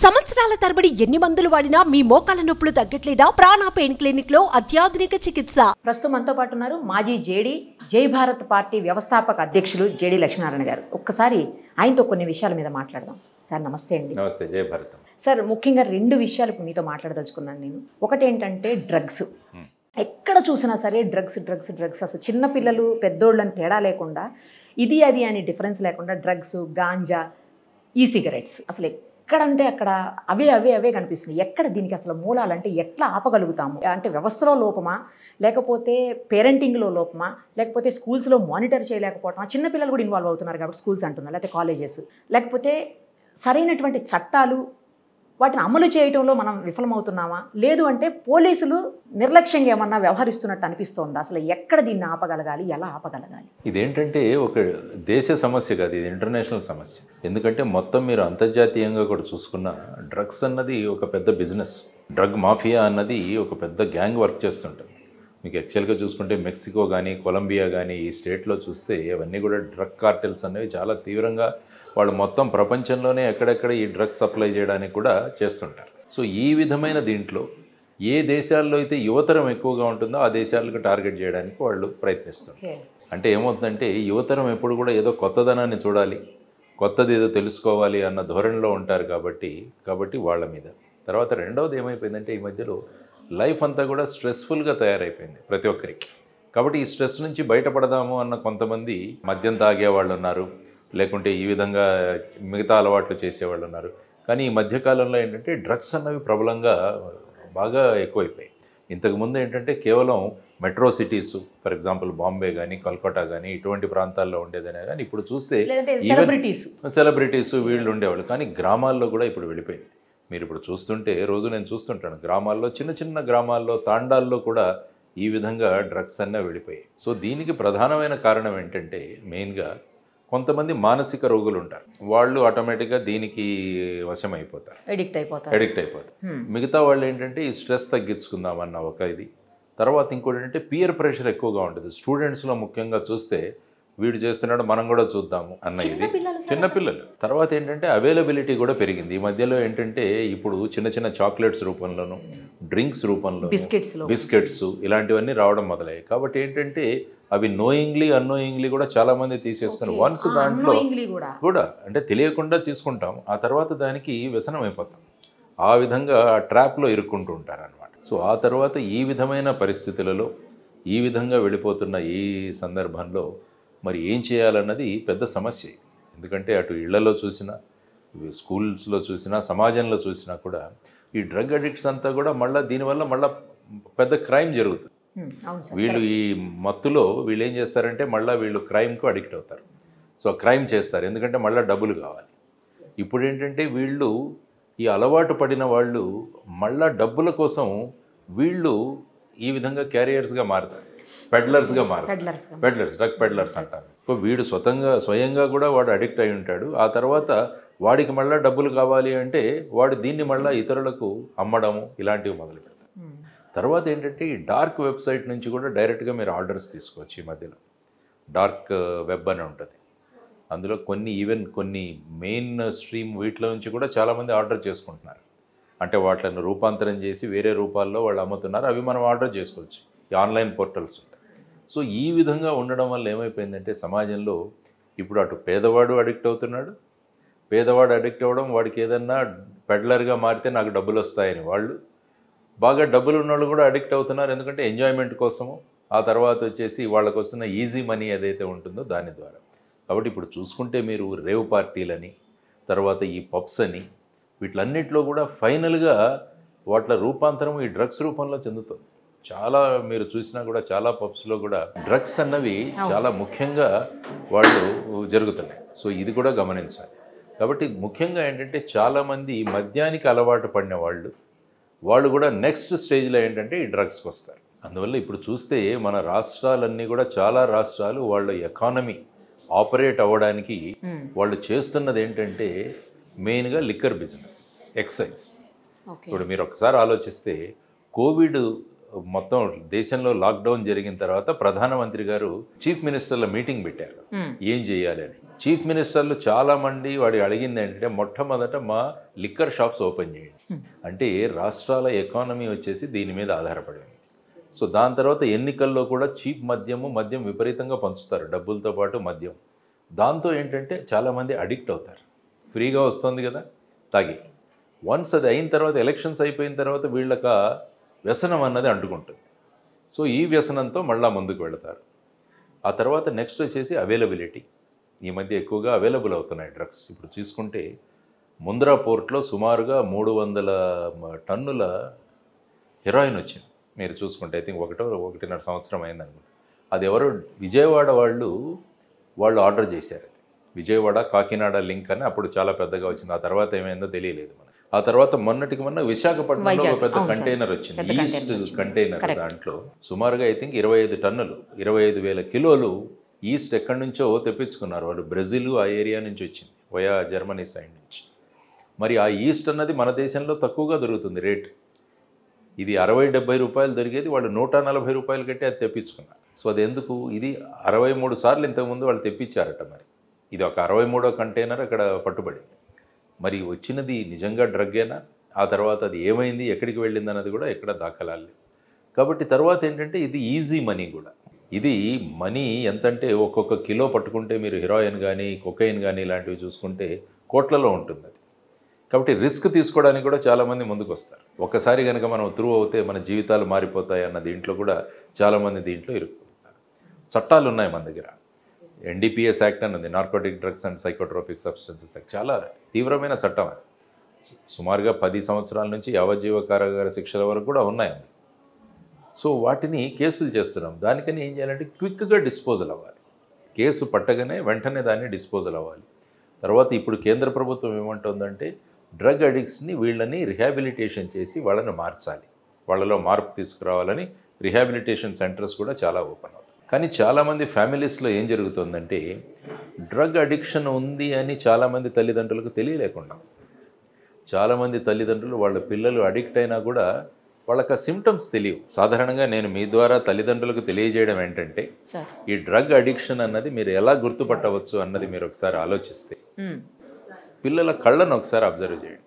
సంవత్సరాల తరబడి ఎన్ని మందులు వాడినా మీ మోకాల నొప్పులు తగ్గట్లేదా ప్రాణ పెయిన్ క్లినిక్ లో అత్యాధునిక చికిత్స ప్రస్తుతం మనతో పాటు ఉన్నారు మాజీ జేడీ జై భారత్ పార్టీ వ్యవస్థాపక అధ్యక్షులు జేడీ లక్ష్మీనారాయణ గారు ఒక్కసారి ఆయనతో కొన్ని విషయాల మీద మాట్లాడదాం సార్ నమస్తే అండి నమస్తే జయ భారతం సార్ ముఖ్యంగా రెండు విషయాలు ఇప్పుడు మీతో మాట్లాడదలుచుకున్నాను నేను ఒకటి ఏంటంటే డ్రగ్స్ Hmm. ఎక్కడ చూసినా సరే డ్రగ్స్ డ్రగ్స్ డ్రగ్స్ అసలు చిన్న పిల్లలు పెద్దోళ్ళని తేడా లేకుండా ఇది అది అని డిఫరెన్స్ లేకుండా డ్రగ్స్ గాంజా ఈ సిగరెట్స్ అసలు ఎక్కడంటే అక్కడ అవే అవే అవే కనిపిస్తున్నాయి ఎక్కడ దీనికి అసలు మూలాలు అంటే ఎట్లా ఆపగలుగుతాము అంటే వ్యవస్థలో లోపమా లేకపోతే పేరెంటింగ్లో లోపమా లేకపోతే స్కూల్స్లో మానిటర్ చేయలేకపోవటమా చిన్నపిల్లలు కూడా ఇన్వాల్వ్ అవుతున్నారు కాబట్టి స్కూల్స్ అంటున్నారు లేకపోతే కాలేజెస్ లేకపోతే సరైనటువంటి చట్టాలు వాటిని అమలు చేయడంలో మనం విఫలమవుతున్నామా లేదు అంటే పోలీసులు నిర్లక్ష్యంగా ఏమన్నా వ్యవహరిస్తున్నట్టు అనిపిస్తోందా అసలు ఎక్కడ దీన్ని ఆపగలగాలి ఎలా ఆపగలగాలి ఇదేంటంటే ఒక దేశ సమస్య కాదు ఇది ఇంటర్నేషనల్ సమస్య ఎందుకంటే మొత్తం మీరు అంతర్జాతీయంగా కూడా చూసుకున్న డ్రగ్స్ అన్నది ఒక పెద్ద బిజినెస్ డ్రగ్ మాఫియా అన్నది ఒక పెద్ద గ్యాంగ్ వర్క్ చేస్తుంటుంది మీకు యాక్చువల్గా చూసుకుంటే మెక్సికో కానీ కొలంబియా కానీ ఈ స్టేట్లో చూస్తే అవన్నీ కూడా డ్రగ్ కార్టెల్స్ అనేవి చాలా తీవ్రంగా వాళ్ళు మొత్తం ప్రపంచంలోనే ఎక్కడెక్కడ ఈ డ్రగ్స్ సప్లై చేయడానికి కూడా చేస్తుంటారు సో ఈ విధమైన దీంట్లో ఏ దేశాల్లో అయితే యువతరం ఎక్కువగా ఉంటుందో ఆ దేశాలకు టార్గెట్ చేయడానికి వాళ్ళు ప్రయత్నిస్తారు ఓకే అంటే ఏమవుతుందంటే యువతరం ఎప్పుడు కూడా ఏదో కొత్తదనాన్ని చూడాలి కొత్తది ఏదో తెలుసుకోవాలి అన్న ధోరణిలో ఉంటారు కాబట్టి కాబట్టి వాళ్ళ మీద తర్వాత రెండవది ఏమైపోయిందంటే ఈ మధ్యలో లైఫ్ అంతా కూడా స్ట్రెస్ఫుల్గా తయారైపోయింది ప్రతి ఒక్కరికి కాబట్టి ఈ స్ట్రెస్ నుంచి బయటపడదాము అన్న కొంతమంది మద్యం తాగే వాళ్ళు ఉన్నారు లేకుంటే ఈ విధంగా మిగతా అలవాట్లు చేసేవాళ్ళు ఉన్నారు కానీ ఈ మధ్యకాలంలో ఏంటంటే డ్రగ్స్ అన్నవి ప్రబలంగా బాగా ఎక్కువైపోయాయి ఇంతకుముందు ఏంటంటే కేవలం metro cities for example Bombay కానీ కల్కట్టా కానీ ఇటువంటి ప్రాంతాల్లో ఉండేదనే కానీ ఇప్పుడు చూస్తే లేదంటే Even- సెలబ్రిటీస్ సెలబ్రిటీస్ వీళ్ళు ఉండేవాళ్ళు కానీ గ్రామాల్లో కూడా ఇప్పుడు వెళ్ళిపోయింది మీరు ఇప్పుడు చూస్తుంటే రోజు నేను చూస్తుంటాను గ్రామాల్లో చిన్న చిన్న గ్రామాల్లో తాండాల్లో కూడా ఈ విధంగా డ్రగ్స్ అన్నీ వెళ్ళిపోయాయి సో దీనికి ప్రధానమైన కారణం ఏంటంటే మెయిన్గా కొంతమంది మానసిక రోగులు ఉంటారు వాళ్ళు ఆటోమేటిక్గా దీనికి వశం అయిపోతారు ఎడిక్ట్ అయిపోతారు అడిక్ట్ అయిపోతారు Hmm. మిగతా వాళ్ళు ఏంటంటే ఈ స్ట్రెస్ తగ్గించుకుందామన్న ఒక ఇది తర్వాత ఇంకోటి ఏంటంటే పియర్ ప్రెషర్ ఎక్కువగా ఉంటుంది స్టూడెంట్స్లో ముఖ్యంగా చూస్తే వీడు చేస్తున్నాడు మనం కూడా చూద్దాము అన్న ఇది చిన్నపిల్లలు సార్ చిన్నపిల్లలు తర్వాత ఏంటంటే అవైలబిలిటీ కూడా పెరిగింది ఈ మధ్యలో ఏంటంటే ఇప్పుడు చిన్న చిన్న చాక్లెట్స్ రూపంలోను డ్రింక్స్ రూపంలో బిస్కెట్స్ లో బిస్కెట్స్ ఇలాంటివన్నీ రావడం మొదలయ్యాయి కాబట్టి ఏంటంటే అవి నోయింగ్లీ అన్నోయింగ్లీ కూడా చాలా మంది తీసేసుకుని వన్స్ దాంట్లో అన్నోయింగ్లీ కూడా కూడా అంటే తెలియకుండా తీసుకుంటాం ఆ తర్వాత దానికి వ్యసనం అయిపోతాం ఆ విధంగా ఆ ట్రాప్లో ఇరుక్కుంటూ ఉంటారు అనమాట సో ఆ తర్వాత ఈ విధమైన పరిస్థితులలో ఈ విధంగా వెళ్ళిపోతున్న ఈ సందర్భంలో మరి ఏం చేయాలన్నది పెద్ద సమస్య ఇది. ఎందుకంటే అటు ఇళ్లలో చూసినా ఇవి స్కూల్స్లో చూసినా సమాజంలో చూసినా కూడా ఈ డ్రగ్ అడిక్ట్స్ అంతా కూడా మళ్ళీ దీనివల్ల మళ్ళీ పెద్ద క్రైమ్ జరుగుతుంది Hmm, అవును సార్ వీళ్ళు ఈ మత్తులో వీళ్ళు ఏం చేస్తారంటే మళ్ళీ వీళ్ళు క్రైమ్కు అడిక్ట్ అవుతారు సో క్రైమ్ చేస్తారు ఎందుకంటే మళ్ళీ డబ్బులు కావాలి ఇప్పుడు ఏంటంటే వీళ్ళు ఈ అలవాటు పడిన వాళ్ళు మళ్ళా డబ్బుల కోసం వీళ్ళు ఈ విధంగా క్యారియర్స్గా మారుతారు పెడ్లర్స్గా మారుతారు పెడ్లర్స్ పెడ్లర్స్ డ్రగ్ పెడ్లర్స్ అంటారు సో వీడు స్వతంగా స్వయంగా కూడా వాడు అడిక్ట్ అయి ఉంటాడు ఆ తర్వాత వాడికి మళ్ళీ డబ్బులు కావాలి అంటే వాడు దీన్ని మళ్ళీ ఇతరులకు అమ్మడము ఇలాంటివి మొదలు పెడతారు తర్వాత ఏంటంటే ఈ డార్క్ వెబ్సైట్ నుంచి కూడా డైరెక్ట్గా మీరు ఆర్డర్స్ తీసుకోవచ్చు ఈ మధ్యలో డార్క్ వెబ్ అని ఉంటుంది అందులో కొన్ని ఈవెన్ కొన్ని మెయిన్ స్ట్రీమ్ వీటిలో నుంచి కూడా చాలామంది ఆర్డర్ చేసుకుంటున్నారు అంటే వాటిని రూపాంతరం చేసి వేరే రూపాల్లో వాళ్ళు అమ్ముతున్నారు అవి మనం ఆర్డర్ చేసుకోవచ్చు ఈ ఆన్లైన్ పోర్టల్స్ ఉంటాయి సో ఈ విధంగా ఉండడం వల్ల ఏమైపోయిందంటే సమాజంలో ఇప్పుడు అటు పేదవాడు అడిక్ట్ అవుతున్నాడు పేదవాడు అడిక్ట్ అవ్వడం వాడికి ఏదన్నా పెడ్లర్గా మారితే నాకు డబ్బులు వస్తాయని వాళ్ళు బాగా డబ్బులు ఉన్నవాళ్ళు కూడా అడిక్ట్ అవుతున్నారు ఎందుకంటే ఎంజాయ్మెంట్ కోసము ఆ తర్వాత వచ్చేసి వాళ్ళకు వస్తున్న ఈజీ మనీ ఏదైతే ఉంటుందో దాని ద్వారా కాబట్టి ఇప్పుడు చూసుకుంటే మీరు రేవ్ పార్టీలని తర్వాత ఈ పబ్స్ అని వీటిలన్నిటిలో కూడా ఫైనల్గా వాటిల రూపాంతరం ఈ డ్రగ్స్ రూపంలో చెందుతుంది చాలా మీరు చూసినా కూడా చాలా పబ్స్లో కూడా డ్రగ్స్ అన్నవి చాలా ముఖ్యంగా వాళ్ళు జరుగుతున్నాయి సో ఇది కూడా గమనించాలి కాబట్టి ముఖ్యంగా ఏంటంటే చాలామంది ఈ మద్యానికి అలవాటు పడిన వాళ్ళు వాళ్ళు కూడా నెక్స్ట్ స్టేజ్లో ఏంటంటే ఈ డ్రగ్స్కి వస్తారు అందువల్ల ఇప్పుడు చూస్తే మన రాష్ట్రాలన్నీ కూడా చాలా రాష్ట్రాలు వాళ్ళ ఎకానమీ ఆపరేట్ అవ్వడానికి వాళ్ళు చేస్తున్నది ఏంటంటే మెయిన్గా లిక్కర్ బిజినెస్ ఎక్సైజ్ ఓకే ఇప్పుడు మీరు ఒకసారి ఆలోచిస్తే కోవిడ్ మొత్తం దేశంలో లాక్డౌన్ జరిగిన తర్వాత ప్రధానమంత్రి గారు చీఫ్ మినిస్టర్ల మీటింగ్ పెట్టారు మ్మ్. ఏం చేయాలి అని చీఫ్ మినిస్టర్లు చాలా మంది వాడి అడిగింది ఏంటంటే మొట్టమొదట మా లిక్కర్ షాప్స్ ఓపెన్ చేయండి Hmm. అంటే రాష్ట్రాల ఎకానమీ వచ్చేసి దీని మీద ఆధారపడి ఉంది సో దాని తర్వాత ఎన్నికల్లో కూడా చీప్ మద్యము మద్యం విపరీతంగా పంచుతారు డబ్బులతో పాటు మద్యం దాంతో ఏంటంటే చాలామంది అడిక్ట్ అవుతారు ఫ్రీగా వస్తుంది కదా తాగి వన్స్ అది అయిన తర్వాత ఎలక్షన్స్ అయిపోయిన తర్వాత వీళ్ళక వ్యసనం అన్నది అంటుకుంటుంది సో ఈ వ్యసనంతో మళ్ళా ముందుకు వెళతారు ఆ తర్వాత నెక్స్ట్ వచ్చేసి అవైలబిలిటీ ఈ మధ్య ఎక్కువగా అవైలబుల్ అవుతున్నాయి డ్రగ్స్ ఇప్పుడు చూసుకుంటే ముంద్రా పోర్ట్లో సుమారుగా మూడు వందల మ- టన్నుల హెరాయిన్ వచ్చింది మీరు చూసుకుంటే ఐ థింక్ ఒకటో ఒకటిన్నర సంవత్సరం అయిందనుకుంటా అది ఎవరో విజయవాడ వాళ్ళు వాళ్ళు ఆర్డర్ చేశారు విజయవాడ కాకినాడ లింక్ అని అప్పుడు చాలా పెద్దగా వచ్చింది ఆ తర్వాత ఏమైందో తెలియలేదు మనకి ఆ తర్వాత మొన్నటికి మొన్న విశాఖపట్నంలో ఒక వైజాగ్, పెద్ద అవును సార్. కంటైనర్ వచ్చింది పెద్ద ఈస్ట్ కంటైనర్ వచ్చింది. Container Correct. దాంట్లో సుమారుగా ఐ థింక్ ఇరవై ఐదు టన్నులు ఇరవై ఐదు వేల కిలోలు ఈస్ట్ ఎక్కడి నుంచో తెప్పించుకున్నారు వాళ్ళు బ్రెజిల్ ఆ ఏరియా నుంచి వచ్చింది వయా జర్మనీ సైడ్ నుంచి మరి ఆ ఈస్ట్ అన్నది మన దేశంలో తక్కువగా దొరుకుతుంది రేట్ ఇది అరవై డెబ్బై రూపాయలు దొరికేది వాళ్ళు నూట నలభై రూపాయలు కట్టి అది తెప్పించుకున్నారు సో అది ఎందుకు ఇది అరవై మూడు సార్లు ఇంతకుముందు వాళ్ళు తెప్పించారట మరి ఇది ఒక అరవై మూడో కంటైనర్ అక్కడ పట్టుబడింది మరి వచ్చినది నిజంగా డ్రగ్గేనా ఆ తర్వాత అది ఏమైంది ఎక్కడికి వెళ్ళింది అన్నది కూడా ఎక్కడ దాఖలాలు లేవు కాబట్టి తర్వాత ఏంటంటే ఇది ఈజీ మనీ కూడా ఇది మనీ ఎంతంటే ఒక్కొక్క కిలో పట్టుకుంటే మీరు హీరోయిన్ కానీ కొకైన్ కానీ ఇలాంటివి చూసుకుంటే కోట్లలో ఉంటుంది అది కాబట్టి రిస్క్ తీసుకోవడానికి కూడా చాలామంది ముందుకు వస్తారు ఒక్కసారి కనుక మనం త్రూ అవుతే మన జీవితాలు మారిపోతాయి అన్న దీంట్లో కూడా చాలామంది దీంట్లో ఇరుక్కుంటారు చట్టాలు ఉన్నాయి మన దగ్గర ఎన్డీపీఎస్ యాక్ట్ అని ఉంది narcotic drugs and psychotropic substances act చాలా తీవ్రమైన చట్టం అది సు- సుమారుగా పది సంవత్సరాల నుంచి యావజ్జీవ కారాగార శిక్షల వరకు కూడా ఉన్నాయి అందులో. సో వాటిని కేసులు చేస్తున్నాం దానికని ఏం చేయాలంటే క్విక్గా డిస్పోజల్ అవ్వాలి కేసు పట్టగానే వెంటనే దాన్ని డిస్పోజల్ అవ్వాలి తర్వాత ఇప్పుడు కేంద్ర ప్రభుత్వం ఏమంటుందంటే డ్రగ్ అడిక్ట్స్ని వీళ్ళని రిహాబిలిటేషన్ చేసి వాళ్ళని మార్చాలి వాళ్ళలో మార్పు తీసుకురావాలని రిహాబిలిటేషన్ సెంటర్స్ కూడా చాలా ఓపెన్ అవుతాయి కానీ చాలామంది ఫ్యామిలీస్లో ఏం జరుగుతుందంటే డ్రగ్ అడిక్షన్ ఉంది అని చాలామంది తల్లిదండ్రులకు తెలియలేకుండా చాలామంది తల్లిదండ్రులు వాళ్ళ పిల్లలు అడిక్ట్ అయినా కూడా వాళ్ళకి ఆ సిమ్టమ్స్ తెలియవు సాధారణంగా నేను మీ ద్వారా తల్లిదండ్రులకు తెలియజేయడం ఏంటంటే సార్ ఈ డ్రగ్ అడిక్షన్ అన్నది మీరు ఎలా గుర్తుపట్టవచ్చు అన్నది మీరు ఒకసారి ఆలోచిస్తే మ్మ్. పిల్లల కళ్ళను ఒకసారి అబ్జర్వ్ చేయండి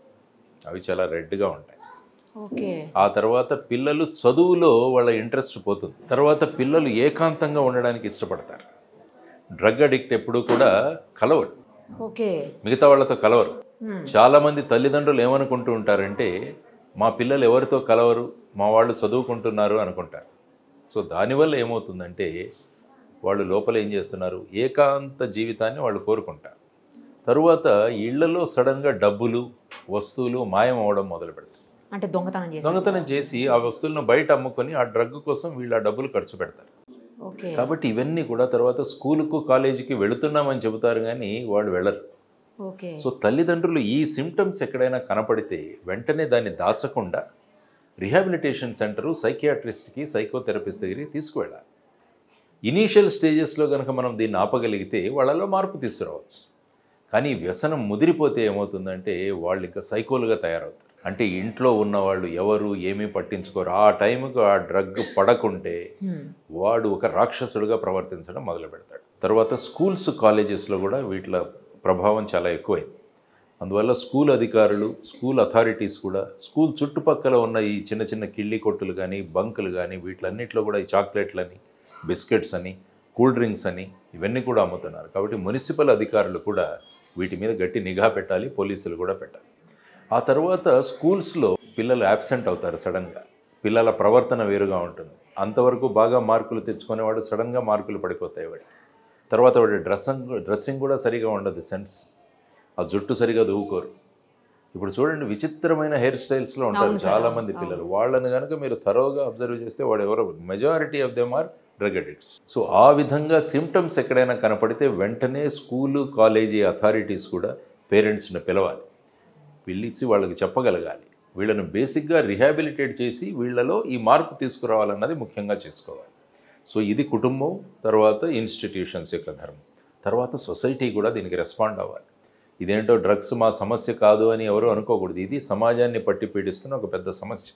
అవి చాలా రెడ్గా ఉంటాయి ఓకే ఆ తర్వాత పిల్లలు చదువులో వాళ్ళ ఇంట్రెస్ట్ పోతుంది తర్వాత పిల్లలు ఏకాంతంగా ఉండడానికి ఇష్టపడతారు డ్రగ్ అడిక్ట్ ఎప్పుడూ కూడా కలవడు ఓకే మిగతా వాళ్ళతో కలవరు మ్మ్. చాలామంది తల్లిదండ్రులు ఏమనుకుంటూ ఉంటారంటే మా పిల్లలు ఎవరితో కలవరు మా వాళ్ళు చదువుకుంటున్నారు అనుకుంటారు సో దానివల్ల ఏమవుతుందంటే వాళ్ళు లోపల ఏం చేస్తున్నారు ఏకాంత జీవితాన్ని వాళ్ళు కోరుకుంటారు తరువాత ఇళ్లలో సడన్గా డబ్బులు వస్తువులు మాయం అవడం మొదలు పెడతారు అంటే దొంగతనం చేసి దొంగతనం చేసి ఆ వస్తువులను బయట అమ్ముకొని ఆ డ్రగ్ కోసం వీళ్ళు ఆ డబ్బులు ఖర్చు పెడతారు ఓకే కాబట్టి ఇవన్నీ కూడా తర్వాత స్కూలుకు కాలేజీకి వెళుతున్నామని చెబుతారు కానీ వాళ్ళు వెళ్ళరు ఓకే సో తల్లిదండ్రులు ఈ సిమ్టమ్స్ ఎక్కడైనా కనపడితే వెంటనే దాన్ని దాచకుండా రిహాబిలిటేషన్ సెంటరు సైకియాట్రిస్ట్కి సైకోథెరపిస్ట్ దగ్గరికి తీసుకువెళ్ళాలి ఇనీషియల్ స్టేజెస్లో కనుక మనం దీన్ని ఆపగలిగితే వాళ్ళలో మార్పు తీసుకురావచ్చు కానీ ఈ వ్యసనం ముదిరిపోతే ఏమవుతుందంటే వాళ్ళు ఇంకా సైకోలుగా తయారవుతారు అంటే ఇంట్లో ఉన్న వాళ్ళు ఎవరు ఏమీ పట్టించుకోరు ఆ టైంకు ఆ డ్రగ్ పడకుంటే మ్మ్. వాడు ఒక రాక్షసుడుగా ప్రవర్తించడం మొదలు పెడతాడు తర్వాత స్కూల్స్ కాలేజెస్లో కూడా వీటిల ప్రభావం చాలా ఎక్కువైంది అందువల్ల స్కూల్ అధికారులు స్కూల్ అథారిటీస్ కూడా స్కూల్ చుట్టుపక్కల ఉన్న ఈ చిన్న చిన్న కిళ్ళి కొట్టులు కానీ బంకులు కానీ వీటిలన్నింటిలో కూడా ఈ చాక్లెట్లని బిస్కెట్స్ అని కూల్ డ్రింక్స్ అని ఇవన్నీ కూడా అమ్ముతున్నారు కాబట్టి మున్సిపల్ అధికారులు కూడా వీటి మీద గట్టి నిఘా పెట్టాలి పోలీసులు కూడా పెట్టాలి ఆ తర్వాత స్కూల్స్లో పిల్లలు యాబ్సెంట్ అవుతారు సడన్గా పిల్లల ప్రవర్తన వేరుగా ఉంటుంది అంతవరకు బాగా మార్కులు తెచ్చుకునేవాడు సడన్గా మార్కులు పడిపోతాయి వాడి తర్వాత వాడి డ్రెస్సింగ్ డ్రెస్సింగ్ కూడా సరిగా ఉండదు సెన్స్ ఆ జుట్టు సరిగా దువ్వుకోరు ఇప్పుడు చూడండి విచిత్రమైన హెయిర్ స్టైల్స్లో ఉంటారు అవును సార్, చాలా అవును, మంది అవును. పిల్లలు వాళ్ళని కనుక మీరు థరోగా అబ్జర్వ్ చేస్తే వాడు ఎవరు majority of them are drug addicts so ఆ విధంగా సిమ్టమ్స్ ఎక్కడైనా కనపడితే వెంటనే స్కూలు కాలేజీ అథారిటీస్ కూడా పేరెంట్స్ని పిలవాలి పిలిచి వాళ్ళకి చెప్పగలగాలి వీళ్ళను బేసిక్గా రిహాబిలిటేట్ చేసి వీళ్ళలో ఈ మార్పు తీసుకురావాలన్నది ముఖ్యంగా చేసుకోవాలి సో ఇది కుటుంబం తర్వాత ఇన్స్టిట్యూషన్స్ యొక్క ధర్మం తర్వాత సొసైటీ కూడా దీనికి రెస్పాండ్ అవ్వాలి ఇదేంటో డ్రగ్స్ మా సమస్య కాదు అని ఎవరు అనుకోకూడదు ఇది సమాజాన్ని పట్టి పీడిస్తున్న ఒక పెద్ద సమస్య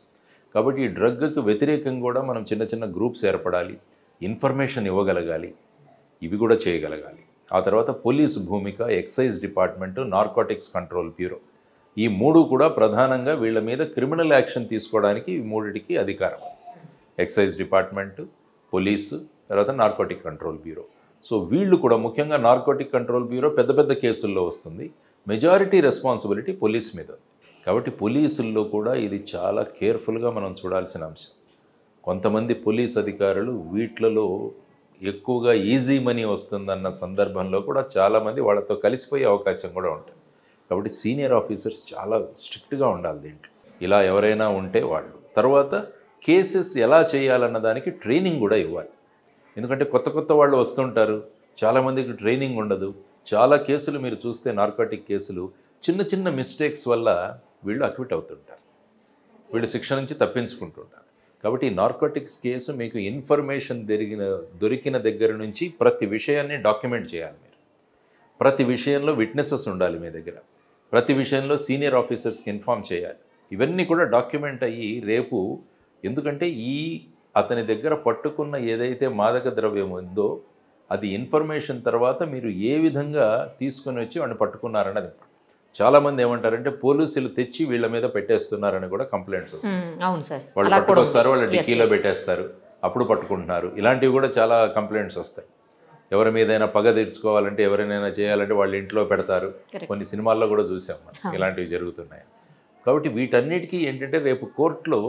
కాబట్టి ఈ డ్రగ్కు వ్యతిరేకంగా కూడా మనం చిన్న చిన్న గ్రూప్స్ ఏర్పడాలి ఇన్ఫర్మేషన్ ఇవ్వగలగాలి ఇవి కూడా చేయగలగాలి ఆ తర్వాత పోలీస్ భూమిక excise department narcotics control bureau ఈ మూడు కూడా ప్రధానంగా వీళ్ళ మీద క్రిమినల్ యాక్షన్ తీసుకోవడానికి ఈ మూడిటికి అధికారం ఎక్సైజ్ డిపార్ట్మెంటు పోలీసు తర్వాత నార్కోటిక్ కంట్రోల్ బ్యూరో సో వీళ్ళు కూడా ముఖ్యంగా నార్కోటిక్ కంట్రోల్ బ్యూరో పెద్ద పెద్ద కేసుల్లో వస్తుంది మెజారిటీ రెస్పాన్సిబిలిటీ పోలీస్ మీద ఉంది. కాబట్టి పోలీసుల్లో కూడా ఇది చాలా కేర్ఫుల్గా మనం చూడాల్సిన అంశం కొంతమంది పోలీస్ అధికారులు వీటిలలో ఎక్కువగా ఈజీ మనీ వస్తుందన్న సందర్భంలో కూడా చాలామంది వాళ్ళతో కలిసిపోయే అవకాశం కూడా ఉంటుంది కాబట్టి సీనియర్ ఆఫీసర్స్ చాలా స్ట్రిక్ట్గా ఉండాలి దీంట్లో ఇలా ఎవరైనా ఉంటే వాళ్ళు తర్వాత కేసెస్ ఎలా చేయాలన్న దానికి ట్రైనింగ్ కూడా ఇవ్వాలి ఎందుకంటే కొత్త కొత్త వాళ్ళు వస్తుంటారు చాలామందికి ట్రైనింగ్ ఉండదు చాలా కేసులు మీరు చూస్తే నార్కోటిక్ కేసులు చిన్న చిన్న మిస్టేక్స్ వల్ల వీళ్ళు అక్విట్ అవుతుంటారు వీళ్ళు శిక్ష నుంచి తప్పించుకుంటుంటారు కాబట్టి ఈ నార్కోటిక్స్ కేసు మీకు ఇన్ఫర్మేషన్ దొరికిన దొరికిన దగ్గర నుంచి ప్రతి విషయాన్ని డాక్యుమెంట్ చేయాలి మీరు ప్రతి విషయంలో విట్నెసెస్ ఉండాలి మీ దగ్గర ప్రతి విషయంలో సీనియర్ ఆఫీసర్స్కి ఇన్ఫామ్ చేయాలి ఇవన్నీ కూడా డాక్యుమెంట్ అయ్యి రేపు ఎందుకంటే ఈ అతని దగ్గర పట్టుకున్న ఏదైతే మాదక ద్రవ్యం ఉందో అది ఇన్ఫర్మేషన్ తర్వాత మీరు ఏ విధంగా తీసుకొని వచ్చి వాడిని పట్టుకున్నారన్నది చాలామంది ఏమంటారంటే పోలీసులు తెచ్చి వీళ్ళ మీద పెట్టేస్తున్నారని కూడా కంప్లైంట్స్ వస్తాయి మ్మ్. అవును సార్ వాళ్ళు అలా కూడా ఉంది. పట్టుకొస్తారు వాళ్ళ Yes, డిక్కీలో yes. పెట్టేస్తారు అప్పుడు పట్టుకుంటున్నారు ఇలాంటివి కూడా చాలా కంప్లైంట్స్ వస్తాయి ఎవరి మీదైనా పగ తీర్చుకోవాలంటే ఎవరినైనా చేయాలంటే వాళ్ళ ఇంట్లో పెడతారు Correct. కొన్ని సినిమాల్లో కూడా చూసాం మనం ఇలాంటివి జరుగుతున్నాయి కాబట్టి వీటన్నిటికీ ఏంటంటే రేపు కోర్టులో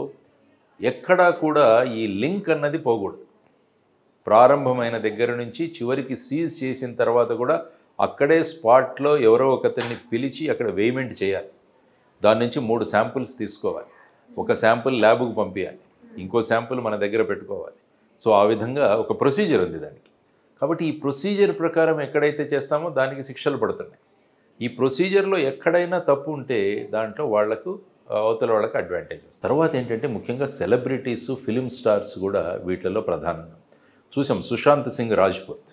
ఎక్కడా కూడా ఈ లింక్ అన్నది పోకూడదు ప్రారంభమైన దగ్గర నుంచి చివరికి సీజ్ చేసిన తర్వాత కూడా అక్కడే స్పాట్లో ఎవరో ఒకరిని పిలిచి అక్కడ వేయ్మెంట్ చేయాలి దాని నుంచి మూడు శాంపుల్స్ తీసుకోవాలి ఒక శాంపుల్ ల్యాబ్కు పంపించాలి ఇంకో శాంపుల్ మన దగ్గర పెట్టుకోవాలి సో ఆ విధంగా ఒక ప్రొసీజర్ ఉంది దానికి కాబట్టి ఈ ప్రొసీజర్ ప్రకారం ఎక్కడైతే చేస్తామో దానికి శిక్షలు పడుతున్నాయి ఈ ప్రొసీజర్లో ఎక్కడైనా తప్పు ఉంటే దాంట్లో వాళ్లకు అవతల వాళ్ళకి అడ్వాంటేజ్ వస్తుంది తర్వాత ఏంటంటే ముఖ్యంగా సెలబ్రిటీస్ ఫిలిం స్టార్స్ కూడా వీటిలో ప్రధానంగా చూసాం సుశాంత్ సింగ్ రాజ్పూత్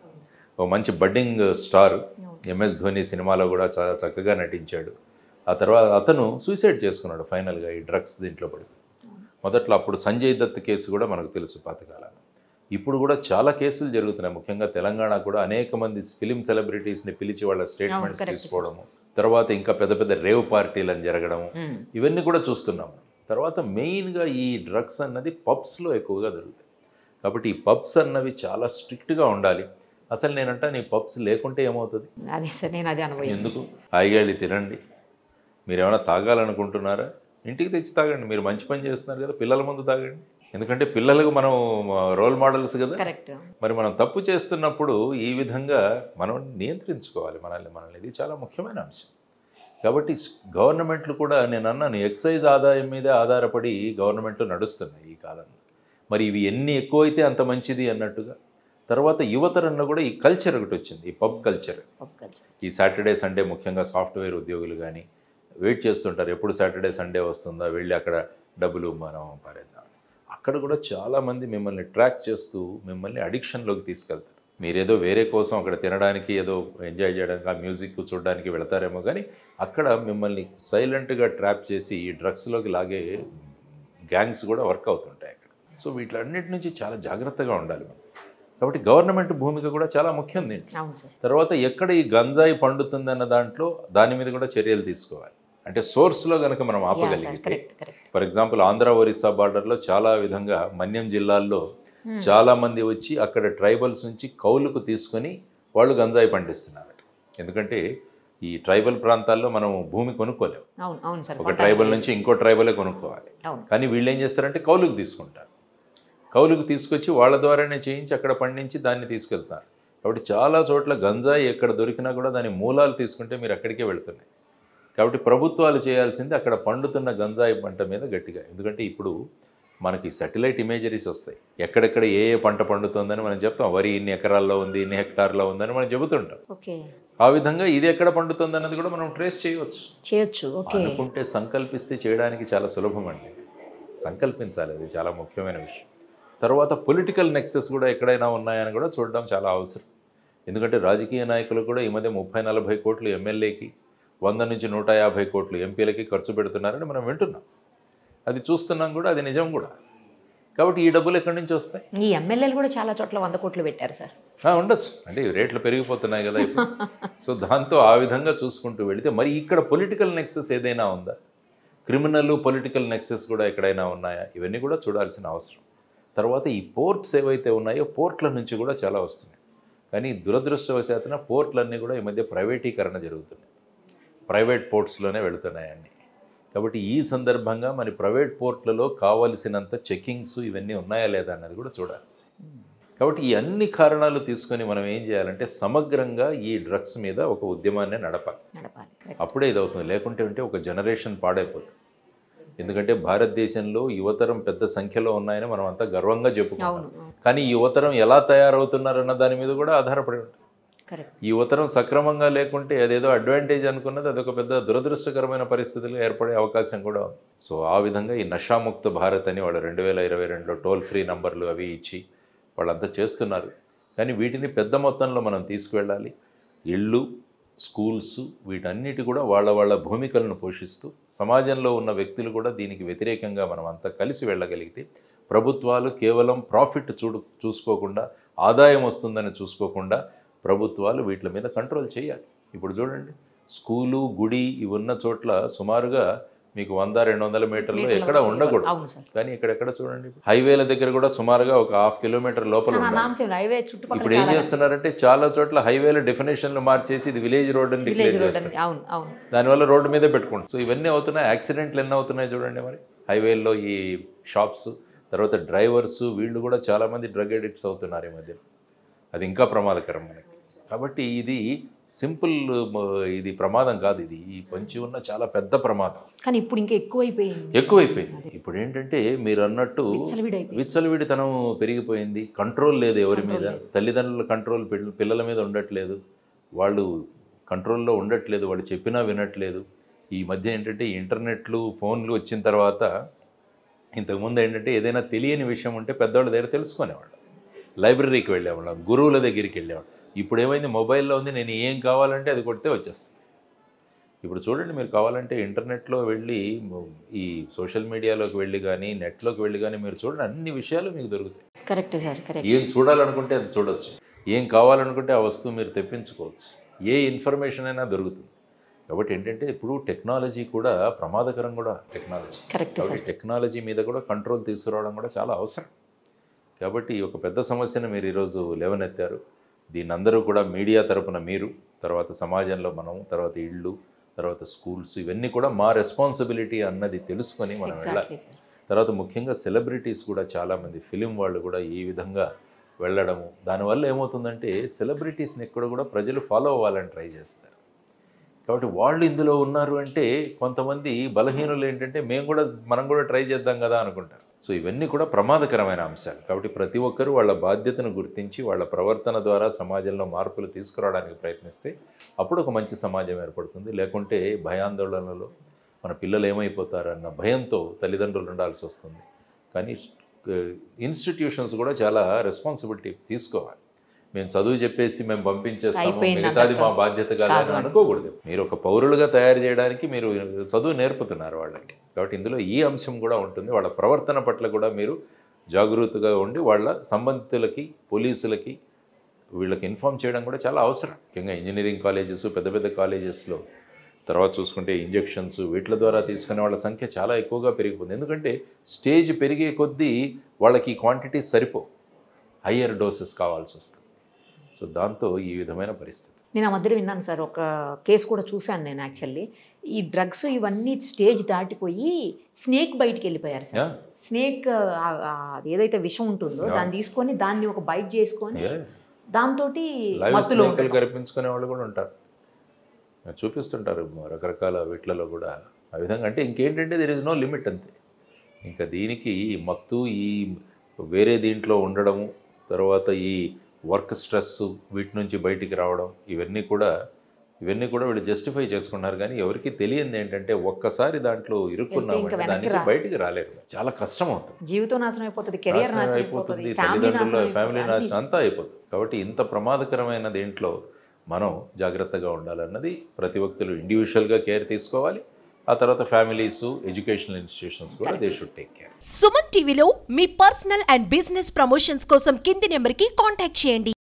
ఒక మంచి బడ్డింగ్ స్టార్ ఎంఎస్ ధోని సినిమాలో కూడా చాలా చక్కగా నటించాడు ఆ తర్వాత అతను సూసైడ్ చేసుకున్నాడు ఫైనల్గా ఈ డ్రగ్స్ దీంట్లో పడి మొదట్లో అప్పుడు సంజయ్ దత్ కేసు కూడా మనకు తెలుసు పాతకాలం ఇప్పుడు కూడా చాలా కేసులు జరుగుతున్నాయి ముఖ్యంగా తెలంగాణ కూడా అనేక మంది ఫిలిం సెలబ్రిటీస్ని పిలిచి వాళ్ళ స్టేట్మెంట్స్ correct. తీసుకోవడము తర్వాత ఇంకా పెద్ద పెద్ద రేవ్ పార్టీలను జరగడము మ్మ్. ఇవన్నీ కూడా చూస్తున్నాం తర్వాత మెయిన్గా ఈ డ్రగ్స్ అన్నది పబ్స్లో ఎక్కువగా దొరుకుతాయి కాబట్టి ఈ పబ్స్ అన్నవి చాలా స్ట్రిక్ట్గా ఉండాలి అసలు నేనంట నీ పబ్స్ లేకుంటే ఏమవుతుంది అదే సార్ నేను అదే అనుభవం ఎందుకు హాయిగా వెళ్ళి తినండి మీరు ఏమైనా తాగాలనుకుంటున్నారా ఇంటికి తెచ్చి తాగండి మీరు మంచి పని చేస్తున్నారు కదా పిల్లల ముందు తాగండి ఎందుకంటే పిల్లలకు మనం రోల్ మోడల్స్ కదా కరెక్ట్ మరి మనం తప్పు చేస్తున్నప్పుడు ఈ విధంగా మనం నియంత్రించుకోవాలి మనల్ని మనల్ని ఇది చాలా ముఖ్యమైన అంశం కాబట్టి గవర్నమెంట్లు కూడా నేను అన్నాను ఎక్సైజ్ ఆదాయం మీదే ఆధారపడి గవర్నమెంట్లు నడుస్తున్నాయి ఈ కాలంలో మరి ఇవి ఎన్ని ఎక్కువైతే అంత మంచిది అన్నట్టుగా తర్వాత యువతరంలో కూడా ఈ కల్చర్ ఒకటి వచ్చింది ఈ పబ్ కల్చర్ ఈ సాటర్డే సండే ముఖ్యంగా సాఫ్ట్వేర్ ఉద్యోగులు కానీ వెయిట్ చేస్తుంటారు ఎప్పుడు సాటర్డే సండే వస్తుందా వెళ్ళి అక్కడ డబ్బులు మనం పారేద్దాం అక్కడ కూడా చాలామంది మిమ్మల్ని ట్రాక్ చేస్తూ మిమ్మల్ని అడిక్షన్లోకి తీసుకెళ్తారు మీరేదో వేరే కోసం అక్కడ తినడానికి ఏదో ఎంజాయ్ చేయడానికి ఆ మ్యూజిక్ చూడడానికి వెళతారేమో కానీ అక్కడ మిమ్మల్ని సైలెంట్గా ట్రాప్ చేసి ఈ డ్రగ్స్లోకి లాగే గ్యాంగ్స్ కూడా వర్క్ అవుతుంటాయి అక్కడ సో వీటిలన్నిటి నుంచి చాలా జాగ్రత్తగా ఉండాలి మనం కాబట్టి గవర్నమెంట్ భూమిక కూడా చాలా ముఖ్యం దీంట్లో అవును సార్ తర్వాత ఎక్కడ ఈ గంజాయి పండుతుందన్న దాంట్లో దాని మీద కూడా చర్యలు తీసుకోవాలి అంటే సోర్స్లో కనుక మనం యా సార్ ఆపగలిగితే correct correct for example Andhra Orissa బార్డర్లో చాలా విధంగా మన్యం జిల్లాల్లో చాలా మంది వచ్చి అక్కడ ట్రైబల్స్ నుంచి కౌలుకు తీసుకొని వాళ్ళు గంజాయి పండిస్తున్నారు ఎందుకంటే ఈ ట్రైబల్ ప్రాంతాల్లో మనం భూమి కొనుక్కోలేం అవును అవును సార్ ఒక ట్రైబల్ నుంచి ఇంకో ట్రైబలే కొనుక్కోవాలి అవును కానీ వీళ్ళు ఏం చేస్తారంటే కౌలుకు తీసుకుంటారు కౌలుకు తీసుకొచ్చి వాళ్ళ ద్వారానే చేయించి అక్కడ పండించి దాన్ని తీసుకెళ్తారు కాబట్టి చాలా చోట్ల గంజాయి ఎక్కడ దొరికినా కూడా దాని మూలాలు తీసుకుంటే మీరు అక్కడికే వెళ్తున్నాయి కాబట్టి ప్రభుత్వాలు చేయాల్సింది అక్కడ పండుతున్న గంజాయి పంట మీద గట్టిగా ఎందుకంటే ఇప్పుడు మనకి సాటిలైట్ ఇమేజరీస్ వస్తాయి ఎక్కడెక్కడ ఏ ఏ పంట పండుతుందని మనం చెప్తాం వరి ఇన్ని ఎకరాల్లో ఉంది ఇన్ని హెక్టార్లో ఉందని మనం చెబుతుంటాం ఓకే ఆ విధంగా ఇది ఎక్కడ పండుతుంది అన్నది కూడా మనం ట్రేస్ చేయవచ్చు చేయొచ్చు ఓకే అనుకుంటే సంకల్పిస్తే చేయడానికి చాలా సులభం అండి సంకల్పించాలి అది చాలా ముఖ్యమైన విషయం తర్వాత పొలిటికల్ నెక్సెస్ కూడా ఎక్కడైనా ఉన్నాయని కూడా చూడడం చాలా అవసరం ఎందుకంటే రాజకీయ నాయకులు కూడా ఈ మధ్య ముప్పై నలభై కోట్లు ఎమ్మెల్యేకి వంద నుంచి నూట యాభై కోట్లు ఎంపీలకి ఖర్చు పెడుతున్నారని మనం వింటున్నాం అది చూస్తున్నాం కూడా అది నిజం కూడా కాబట్టి ఈ డబ్బులు ఎక్కడి నుంచి వస్తాయి ఈ ఎమ్మెల్యేలు కూడా చాలా చోట్ల వంద కోట్లు పెట్టారు సార్ ఆ, ఉండొచ్చు అంటే ఈ రేట్లు పెరిగిపోతున్నాయి కదా ఇప్పుడు సో దాంతో ఆ విధంగా చూసుకుంటూ వెళితే మరి ఇక్కడ పొలిటికల్ నెక్సెస్ ఏదైనా ఉందా క్రిమినల్ పొలిటికల్ నెక్సెస్ కూడా ఎక్కడైనా ఉన్నాయా ఇవన్నీ కూడా చూడాల్సిన అవసరం తర్వాత ఈ పోర్ట్స్ ఏవైతే ఉన్నాయో పోర్ట్ల నుంచి కూడా చాలా వస్తున్నాయి కానీ దురదృష్టవశాత్తున పోర్ట్లన్నీ కూడా ఈ మధ్య ప్రైవేటీకరణ జరుగుతున్నాయి ప్రైవేట్ పోర్ట్స్లోనే వెళుతున్నాయి అన్నీ కాబట్టి ఈ సందర్భంగా మరి ప్రైవేట్ పోర్ట్లలో కావలసినంత చెకింగ్స్ ఇవన్నీ ఉన్నాయా లేదా అన్నది కూడా చూడాలి కాబట్టి ఈ అన్ని కారణాలు తీసుకొని మనం ఏం చేయాలంటే సమగ్రంగా ఈ డ్రగ్స్ మీద ఒక ఉద్యమాన్ని నడపాలి నడపాలి కరెక్ట్ అప్పుడే ఇది అవుతుంది లేకుంటే ఉంటే ఒక జనరేషన్ పాడైపోతుంది ఎందుకంటే భారతదేశంలో యువతరం పెద్ద సంఖ్యలో ఉన్నాయని మనం అంతా గర్వంగా చెప్పుకుంటాం అవును అవును. కానీ ఈ యువతరం ఎలా తయారవుతున్నారన్న దాని మీద కూడా ఆధారపడి ఉంటుంది కరెక్ట్ ఈ యువతరం సక్రమంగా లేకుంటే అదేదో అడ్వాంటేజ్ అనుకున్నది అదొక పెద్ద దురదృష్టకరమైన పరిస్థితులు ఏర్పడే అవకాశం కూడా ఉంది సో ఆ విధంగా ఈ నషాముక్త భారత్ అని వాళ్ళు రెండు వేల ఇరవై రెండులో టోల్ ఫ్రీ నంబర్లు అవి ఇచ్చి వాళ్ళంతా చేస్తున్నారు కానీ వీటిని పెద్ద మొత్తంలో మనం తీసుకువెళ్ళాలి ఇళ్ళు స్కూల్స్ వీటన్నిటి కూడా వాళ్ళ వాళ్ళ భూమికలను పోషిస్తూ సమాజంలో ఉన్న వ్యక్తులు కూడా దీనికి వ్యతిరేకంగా మనం అంతా కలిసి వెళ్ళగలిగితే ప్రభుత్వాలు కేవలం ప్రాఫిట్ చూడు చూసుకోకుండా ఆదాయం వస్తుందని చూసుకోకుండా ప్రభుత్వాలు వీటి మీద కంట్రోల్ చేయాలి ఇప్పుడు చూడండి స్కూలు గుడి ఇవి ఉన్న చోట్ల సుమారుగా మీకు వంద రెండు వందల మీటర్లు ఎక్కడ ఉండకూడదు అవును సార్ కానీ ఇక్కడెక్కడ చూడండి హైవేల దగ్గర కూడా సుమారుగా ఒక హాఫ్ కిలోమీటర్ లోపల కానీ ఆ ఉండాలి నామశివన్ హైవే చుట్టుపక్కల ఇప్పుడు ఏం చేస్తున్నారంటే చాలా చోట్ల హైవేల డెఫినేషన్లు మార్చేసి ఇది విలేజ్ రోడ్ అని విలేజ్ డిక్లేర్ రోడ్ చేస్తారు అవును అవును దానివల్ల రోడ్డు మీదే పెట్టుకుంటాం సో ఇవన్నీ అవుతున్నాయి యాక్సిడెంట్లు ఎన్ని అవుతున్నాయి చూడండి మరి హైవేల్లో ఈ షాప్స్ తర్వాత డ్రైవర్స్ వీళ్ళు కూడా చాలామంది డ్రగ్ అడిక్ట్స్ అవుతున్నారు ఈ మధ్య అది ఇంకా ప్రమాదకరం మనకి కాబట్టి ఇది సింపుల్ ఇది ప్రమాదం కాదు ఇది ఈ పొంచి ఉన్న చాలా పెద్ద ప్రమాదం కానీ ఇప్పుడు ఇంకా ఎక్కువైపోయింది ఎక్కువైపోయింది ఇప్పుడు ఏంటంటే మీరు అన్నట్టు విచ్చలవిడైపోయింది విచ్చలవిడితనం పెరిగిపోయింది కంట్రోల్ లేదు ఎవరి మీద Control లేదు. తల్లిదండ్రుల కంట్రోల్ పిల్ల- పిల్లల మీద ఉండట్లేదు వాళ్ళు కంట్రోల్లో ఉండట్లేదు వాళ్ళు చెప్పినా వినట్లేదు ఈ మధ్య ఏంటంటే ఈ ఇంటర్నెట్లు ఫోన్లు వచ్చిన తర్వాత ఇంతకుముందు ఏంటంటే ఏదైనా తెలియని విషయం ఉంటే పెద్దవాళ్ళ దగ్గర తెలుసుకునేవాళ్ళు లైబ్రరీకి వెళ్ళేవాళ్ళం గురువుల దగ్గరికి వెళ్ళేవాళ్ళం ఇప్పుడు ఏమైంది మొబైల్లో ఉంది నేను ఏం కావాలంటే అది కొడితే వచ్చేస్తుంది ఇప్పుడు చూడండి మీరు కావాలంటే ఇంటర్నెట్లో వెళ్ళి మ- ఈ సోషల్ మీడియాలోకి వెళ్ళి కానీ నెట్లోకి వెళ్ళి కానీ మీరు చూడండి అన్ని విషయాలు మీకు దొరుకుతాయి కరెక్ట్ సార్ కరెక్ట్ ఏం చూడాలనుకుంటే అది చూడొచ్చు ఏం కావాలనుకుంటే ఆ వస్తువు మీరు తెప్పించుకోవచ్చు ఏ ఇన్ఫర్మేషన్ అయినా దొరుకుతుంది కాబట్టి ఏంటంటే ఇప్పుడు టెక్నాలజీ కూడా ప్రమాదకరం కూడా టెక్నాలజీ కరెక్ట్ సార్ కాబట్టి టెక్నాలజీ మీద కూడా కంట్రోల్ తీసుకురావడం కూడా చాలా అవసరం కాబట్టి ఈ ఒక పెద్ద సమస్యను మీరు ఈరోజు లేవనెత్తారు దీన్ని అందరూ కూడా మీడియా తరపున మీరు తర్వాత సమాజంలో మనం తర్వాత ఇళ్ళు తర్వాత స్కూల్స్ ఇవన్నీ కూడా మా రెస్పాన్సిబిలిటీ అన్నది తెలుసుకొని మనం వెళ్ళాలి ఎగ్జాక్ట్లీ సార్ తర్వాత ముఖ్యంగా సెలబ్రిటీస్ కూడా చాలామంది ఫిలిం వాళ్ళు కూడా ఈ విధంగా వెళ్ళడము దానివల్ల ఏమవుతుందంటే సెలబ్రిటీస్ని ఎక్కడ కూడా ప్రజలు ఫాలో అవ్వాలని ట్రై చేస్తారు కాబట్టి వాళ్ళు ఇందులో ఉన్నారు అంటే కొంతమంది బలహీనులు ఏంటంటే మేము కూడా మనం కూడా ట్రై చేద్దాం కదా అనుకుంటారు సో ఇవన్నీ కూడా ప్రమాదకరమైన అంశాలు కాబట్టి ప్రతి ఒక్కరూ వాళ్ళ బాధ్యతను గుర్తించి వాళ్ళ ప్రవర్తన ద్వారా సమాజంలో మార్పులు తీసుకురావడానికి ప్రయత్నిస్తే అప్పుడు ఒక మంచి సమాజం ఏర్పడుతుంది లేకుంటే భయాందోళనలో మన పిల్లలు ఏమైపోతారన్న భయంతో తల్లిదండ్రులు ఉండాల్సి వస్తుంది కానీ ఇన్స్టిట్యూషన్స్ కూడా చాలా రెస్పాన్సిబిలిటీ తీసుకోవాలి మేము చదువు చెప్పేసి మేము పంపించేస్తాము అయిపోయింది మిగతాది మా అందరితో. బాధ్యత కాదని కాదు. అనుకోకూడదు మీరు ఒక పౌరులుగా తయారు చేయడానికి మీరు చదువు నేర్పుతున్నారు వాళ్ళకి కాబట్టి ఇందులో ఈ అంశం కూడా ఉంటుంది వాళ్ళ ప్రవర్తన పట్ల కూడా మీరు జాగరూకతగా ఉండి వాళ్ళ సంబంధితులకి పోలీసులకి వీళ్ళకి ఇన్ఫామ్ చేయడం కూడా చాలా అవసరం ముఖ్యంగా ఇంజనీరింగ్ కాలేజెస్ పెద్ద పెద్ద కాలేజెస్లో తర్వాత చూసుకుంటే ఇంజెక్షన్స్ వీటి ద్వారా తీసుకునే వాళ్ళ సంఖ్య చాలా ఎక్కువగా పెరిగిపోతుంది ఎందుకంటే స్టేజ్ పెరిగే కొద్దీ వాళ్ళకి క్వాంటిటీ సరిపో హయ్యర్ డోసెస్ కావాల్సి వస్తుంది సో దాంతో ఈ విధమైన పరిస్థితి నేను ఆ మధ్యలో విన్నాను సార్ ఒక కేసు కూడా చూశాను నేను యాక్చువల్లీ ఈ డ్రగ్స్ ఇవన్నీ స్టేజ్ దాటిపోయి స్నేక్ బయటికి వెళ్ళిపోయారు సార్ Yeah. స్నేక్ ఆ- ఆ ఏదైతే విషం ఉంటుందో Yeah. దాన్ని తీసుకొని దాన్ని ఒక బైట్ చేసుకొని Yeah. దాంతో లైవ్ మత్తులో స్నేకలు ఉండడం. కనిపించుకునే వాళ్ళు కూడా ఉంటారు చూపిస్తుంటారు రకరకాల వీటిలలో కూడా ఆ విధంగా అంటే ఇంకేంటంటే దెర్ ఇస్ నో లిమిట్ అంతే ఇంకా దీనికి ఈ మత్తు ఈ వేరే దీంట్లో ఉండడము తర్వాత ఈ వర్క్ స్ట్రెస్ వీటి నుంచి బయటికి రావడం ఇవన్నీ కూడా ఇవన్నీ కూడా వీళ్ళు జస్టిఫై చేసుకున్నారు కానీ ఎవరికి తెలియంది ఏంటంటే ఒక్కసారి దాంట్లో ఇరుక్కున్నామంటే ఇంకా దాని వెనక్కి నుంచి రా. బయటికి రాలేరు చాలా కష్టం అవుతుంది జీవితం నాశనం అయిపోతుంది కెరియర్ నాశనం నాశనం అయిపోతుంది అయిపోతుంది ఫ్యామిలీ తల్లిదండ్రుల నాశనం ఫ్యామిలీ అయిపోతుంది నాశనం అంతా అయిపోతుంది కాబట్టి ఇంత ప్రమాదకరమైన దేంట్లో మనం జాగ్రత్తగా ఉండాలన్నది ప్రతి ఒక్కరు ఇండివిజువల్గా కేర్ తీసుకోవాలి ఆ తర్వాత ఫ్యామిలీస్ ఎడ్యుకేషనల్ ఇన్స్టిట్యూషన్స్ కూడా they should take care Suman టీవీలో మీ పర్సనల్ అండ్ బిజినెస్ ప్రమోషన్స్ కోసం కింది నెంబర్కి కాంటాక్ట్ చేయండి